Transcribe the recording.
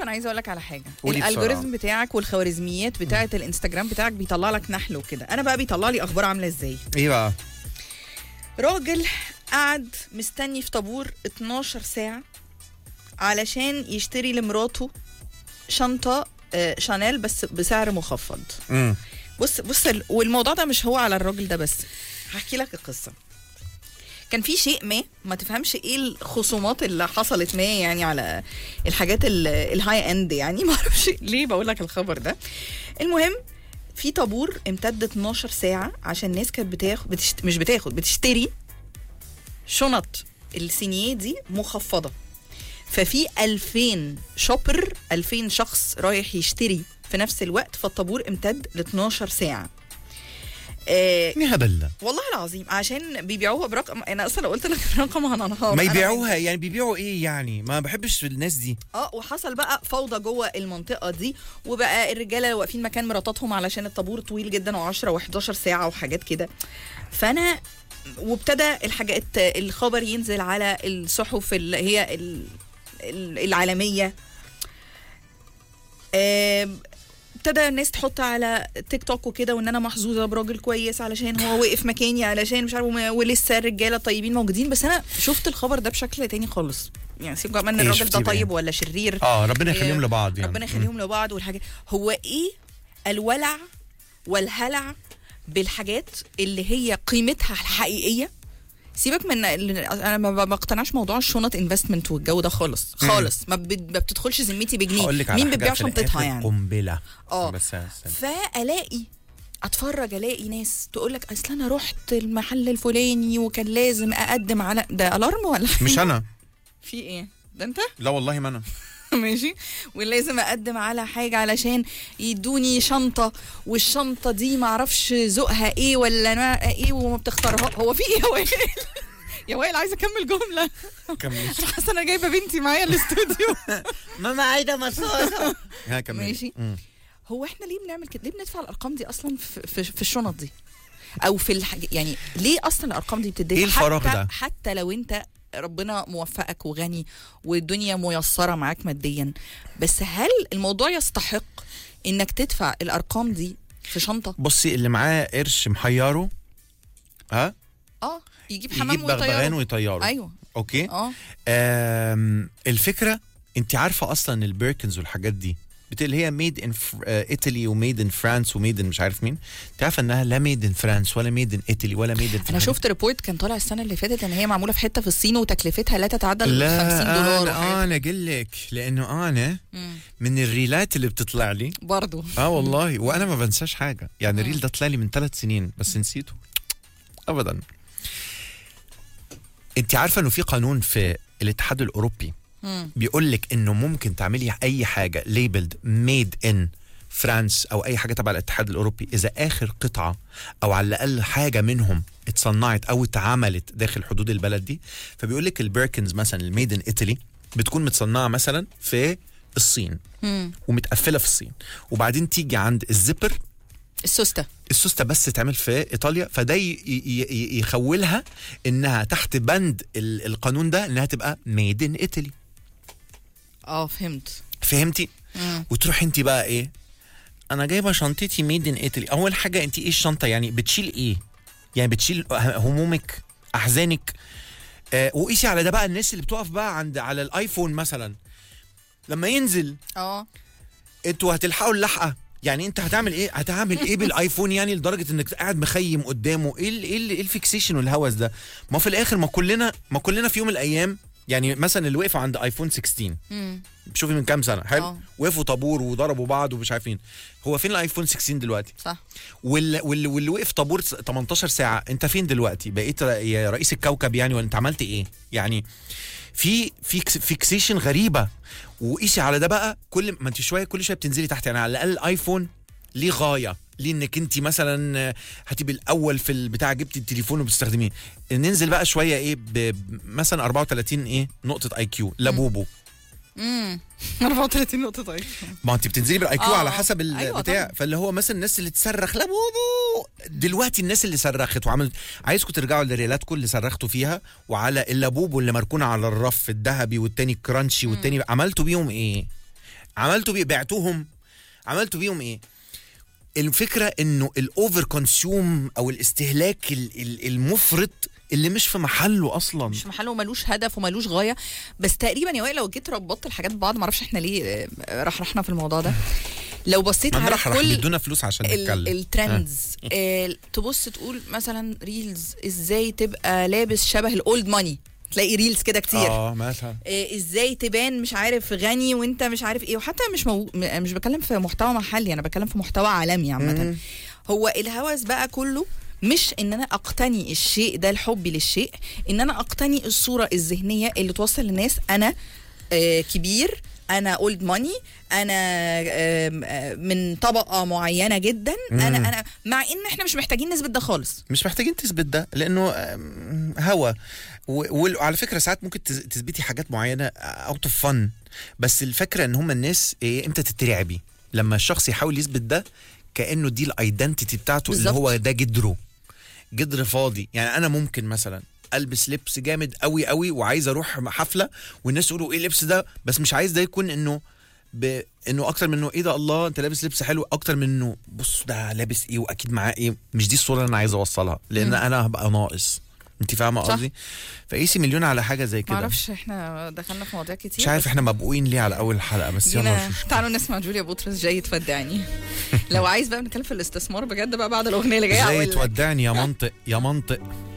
انا عايزه اقول لك على حاجه قولي بسرعة. الالجوريزم بتاعك والخوارزميات بتاعه الانستجرام بتاعك بيطلع لك نحل وكده انا بقى بيطلع لي اخبار عامله ازاي ايه بقى راجل قعد مستني في طابور 12 ساعه علشان يشتري لمراته شنطه آه، شانيل بس بسعر مخفض امم بص بص ال- والموضوع ده مش هو على الراجل ده بس هحكي لك القصه كان في شيء ما ما تفهمش ايه الخصومات اللي حصلت ما يعني على الحاجات ال- الهاي اند يعني ما اعرفش ليه بقول لك الخبر ده المهم في طابور امتد 12 ساعه عشان الناس كانت بتاخد بتشت... مش بتاخد بتشتري شنط السينيه دي مخفضه ففي 2000 شوبر 2000 شخص رايح يشتري في نفس الوقت فالطابور امتد ل 12 ساعه آه ايه هبل ده والله العظيم عشان بيبيعوها برقم انا اصلا قلت لك الرقم هننهار ما أنا يبيعوها يعني بيبيعوا ايه يعني ما بحبش الناس دي اه وحصل بقى فوضى جوه المنطقه دي وبقى الرجاله واقفين مكان مراتاتهم علشان الطابور طويل جدا و10 و11 ساعه وحاجات كده فانا وابتدى الحاجات الخبر ينزل على الصحف اللي هي ال- ال- العالميه آم، ابتدى الناس تحط على تيك توك وكده وان انا محظوظه براجل كويس علشان هو وقف مكاني علشان مش عارف وما- ولسه الرجاله طيبين موجودين بس انا شفت الخبر ده بشكل تاني خالص يعني سيبك بقى من إيه الراجل ده شفتيه بإيه؟ طيب ولا شرير اه ربنا إيه، يخليهم لبعض يعني ربنا يخليهم لبعض والحاجات هو ايه الولع والهلع بالحاجات اللي هي قيمتها الحقيقيه سيبك من انا ما ما بقتنعش موضوع الشنط انفستمنت والجو ده خالص خالص ما, بت- ما بتدخلش ذمتي بجنيه هقول لك على مين حاجة بتبيع في شنطتها الآخر يعني قنبله اه بس يا سلام. فالاقي اتفرج الاقي ناس تقول لك اصل انا رحت المحل الفلاني وكان لازم اقدم على ده الارم ولا مش انا في ايه ده انت لا والله ما انا ماشي ولازم اقدم على حاجه علشان يدوني شنطه والشنطه دي معرفش ذوقها ايه ولا ما ايه وما بتختارها هو في ايه يا وائل يا وائل عايزه اكمل جمله كمل انا حاسه انا جايبه بنتي معايا الاستوديو ماما عايده مصاصه ها كمل ماشي. هو احنا ليه بنعمل كده ليه بندفع الارقام دي اصلا في, في, في الشنط دي او في الحاجة يعني ليه اصلا الارقام دي بتدفع إيه الفراغ حتى ده؟ حتى لو انت ربنا موفقك وغني والدنيا ميسره معاك ماديا بس هل الموضوع يستحق انك تدفع الارقام دي في شنطه بصي اللي معاه قرش محيره ها اه يجيب حمام يجيب بغبغان ويطيره ويطيره ايوه اوكي اه آم، الفكره انت عارفه اصلا البيركنز والحاجات دي بت- اللي هي ميد ان ايطالي وميد ان فرانس وميد ان مش عارف مين انت عارفه انها لا ميد ان فرانس ولا ميد ان ايطالي ولا ميد ان انا شفت ريبورت كان طالع السنه اللي فاتت ان هي معموله في حته في الصين وتكلفتها لا تتعدى ال لا 50 دولار انا وحاجات. انا اقول لك لانه انا مم. من الريلات اللي بتطلع لي برضو اه والله وانا ما بنساش حاجه يعني الريل ده طلع لي من ثلاث سنين بس نسيته ابدا انت عارفه انه في قانون في الاتحاد الاوروبي مم. بيقول لك انه ممكن تعملي اي حاجه ليبلد ميد ان فرانس او اي حاجه تبع الاتحاد الاوروبي اذا اخر قطعه او على الاقل حاجه منهم اتصنعت او اتعملت داخل حدود البلد دي فبيقول لك البيركنز مثلا الميد ان ايطالي بتكون متصنعه مثلا في الصين مم. ومتقفله في الصين وبعدين تيجي عند الزبر السوسته السوسته بس تعمل في ايطاليا فده ي- ي- ي- يخولها انها تحت بند ال- القانون ده انها تبقى ميد ان ايطالي اه فهمت فهمتي مم. وتروح انت بقى ايه انا جايبه شنطتي ميد ان ايطالي اول حاجه انت ايه الشنطه يعني بتشيل ايه يعني بتشيل همومك احزانك آه وقيسي على ده بقى الناس اللي بتقف بقى عند على الايفون مثلا لما ينزل اه انتوا هتلحقوا اللحقه يعني انت هتعمل ايه هتعمل ايه بالايفون يعني لدرجه انك قاعد مخيم قدامه ايه ال- ايه ال- ايه الفيكسيشن والهوس ده ما في الاخر ما كلنا ما كلنا في يوم من الايام يعني مثلا اللي وقفوا عند ايفون 16 مم. شوفي من كام سنه حلو اه. وقفوا طابور وضربوا بعض ومش عارفين هو فين الايفون 16 دلوقتي صح واللي, واللي, واللي وقف طابور 18 ساعه انت فين دلوقتي بقيت ر- يا رئيس الكوكب يعني ولا انت عملت ايه يعني في فيكس فيكسيشن غريبه وقيسي على ده بقى كل ما انت شويه كل شويه بتنزلي تحت يعني على الاقل الايفون ليه غايه ليه انك انت مثلا هتبقي الاول في البتاع جبتي التليفون وبتستخدميه ننزل بقى شويه ايه ب- ب- مثلا 34 ايه نقطه اي كيو لابوبو امم 34 نقطة طيب ما انت بتنزلي بالاي كيو آه، على حسب أيوة البتاع طبعا. فاللي هو مثلا الناس اللي تصرخ لا بوبو دلوقتي الناس اللي صرخت وعملت عايزكم ترجعوا لريلاتكم اللي صرختوا فيها وعلى اللابوبو اللي مركونه على الرف الذهبي والتاني الكرانشي والتاني عملتوا بيهم ايه؟ عملتوا بيه بعتوهم عملتوا بيهم ايه الفكره انه الاوفر كونسيوم او الاستهلاك ال- ال- المفرط اللي مش في محله اصلا مش محله وملوش هدف وملوش غايه بس تقريبا يا وائل لو جيت ربطت الحاجات ببعض معرفش احنا ليه آه، رحرحنا في الموضوع ده لو بصيت ما على راح راح كل بيدونا فلوس عشان ال- نتكلم الترندز آه، تبص تقول مثلا ريلز ازاي تبقى لابس شبه الاولد ماني تلاقي ريلز كده كتير اه مثلا آه، ازاي تبان مش عارف غني وانت مش عارف ايه وحتى مش مو... م- مش بتكلم في محتوى محلي انا بتكلم في محتوى عالمي عامه هو الهوس بقى كله مش ان انا اقتني الشيء ده الحب للشيء ان انا اقتني الصوره الذهنيه اللي توصل للناس انا آه كبير انا اولد ماني انا آم، آه من طبقه معينه جدا انا انا مع ان احنا مش محتاجين نثبت ده خالص مش محتاجين تثبت ده لانه آم، هوا و- وعلى فكره ساعات ممكن تز- تثبتي حاجات معينه اوت اوف فن بس الفكره ان هم الناس إيه امتى تترعبي لما الشخص يحاول يثبت ده كانه دي الايدنتيتي بتاعته اللي بالظبط. هو ده جدره جدر فاضي يعني انا ممكن مثلا البس لبس جامد قوي قوي وعايز اروح حفله والناس يقولوا ايه اللبس ده بس مش عايز ده يكون انه ب... انه اكتر منه ايه ده الله انت لابس لبس حلو اكتر منه بص ده لابس ايه واكيد معاه ايه مش دي الصوره اللي انا عايز اوصلها لان مم. انا هبقى ناقص انت فاهمه صح. قصدي فقيسي مليون على حاجه زي كده معرفش احنا دخلنا في مواضيع كتير مش عارف بس احنا مبقوين ليه على اول الحلقه بس يلا جينا نشوف. تعالوا نسمع جوليا بطرس جاي تودعني لو عايز بقى نتكلم في الاستثمار بجد بقى بعد الاغنيه اللي جايه ازاي هقول لك. تودعني يا منطق يا منطق